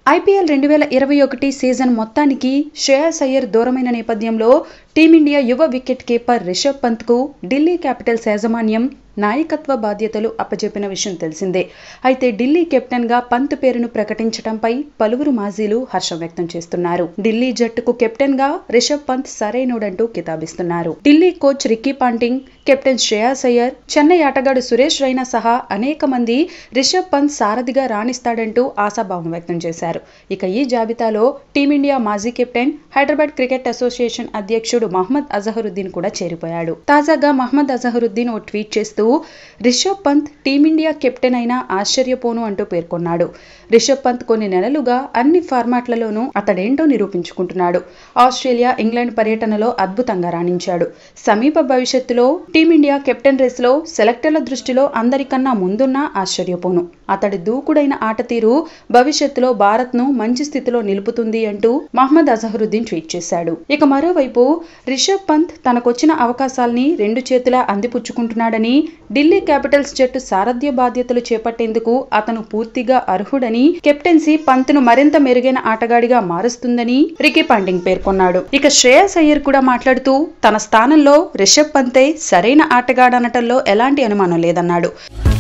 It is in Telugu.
ఐపీఎల్ రెండు వేల ఇరవై ఒకటి సీజన్ మొత్తానికి శ్రేయస్ అయ్యర్ దూరమైన నేపథ్యంలో టీమిండియా యువ వికెట్ కీపర్ రిషబ్ పంత్కు ఢిల్లీ క్యాపిటల్స్ యాజమాన్యం నాయకత్వ బాధ్యతలు అప్పజెప్పిన విషయం తెలిసిందే అయితే ఢిల్లీ కెప్టెన్గా పంత్ పేరును ప్రకటించడంపై పలువురు మాజీలు హర్షం వ్యక్తం చేస్తున్నారు ఢిల్లీ జట్టుకు కెప్టెన్గా రిషబ్ పంత్ సరైనోడంటూ కితాబిస్తున్నారు Delhi coach Ricky Ponting captain Shreyas Iyer Chennai ఆటగాడు సురేష్ రైనా సహా అనేక మంది రిషబ్ పంత్ సారథిగా రాణిస్తాడంటూ ఆశాభావం వ్యక్తం చేశారు ఇక ఈ జాబితాలో టీమిండియా మాజీ కెప్టెన్ హైదరాబాద్ క్రికెట్ అసోసియేషన్ అధ్యక్షుడు మహ్మద్ అజహరుద్దీన్ కూడా చేరిపోయాడు తాజాగా మహ్మద్ అజహరుద్దీన్ ఓ ట్వీట్ చేస్తూ రిషబ్ పంత్ టీమిండియా కెప్టెన్ అయినా ఆశ్చర్యపోను అంటూ పేర్కొన్నాడు రిషబ్ పంత్ కొన్ని నెలలుగా అన్ని ఫార్మాట్లలోనూ అతడేంటో నిరూపించుకుంటున్నాడు ఆస్ట్రేలియా ఇంగ్లాండ్ పర్యటనలో అద్భుతంగా రాణించాడు సమీప భవిష్యత్తులో టీమిండియా కెప్టెన్ రేస్లో సెలెక్టర్ల దృష్టిలో అందరికన్నా ముందున్నా ఆశ్చర్యపోను అతడి దూకుడైన ఆట తీరు భవిష్యత్తులో భారత్ను మంచి స్థితిలో నిలుపుతుంది అంటూ మహ్మద్ అజహరుద్దీన్ ట్వీట్ చేశాడు ఇక మరోవైపు రిషబ్ పంత్ తనకొచ్చిన అవకాశాల్ని రెండు చేతులా అందిపుచ్చుకుంటున్నాడని ఢిల్లీ క్యాపిటల్స్ జట్టు సారథ్య బాధ్యతలు చేపట్టేందుకు అతను పూర్తిగా అర్హుడని కెప్టెన్సీ పంత్ను మరింత మెరుగైన ఆటగాడిగా మారుస్తుందని రికీ పాంటింగ్ పేర్కొన్నాడు ఇక శ్రేయస్ అయ్యర్ కూడా మాట్లాడుతూ తన స్థానంలో రిషబ్ పంతే సరైన ఆటగాడనటంలో ఎలాంటి అనుమానం లేదన్నాడు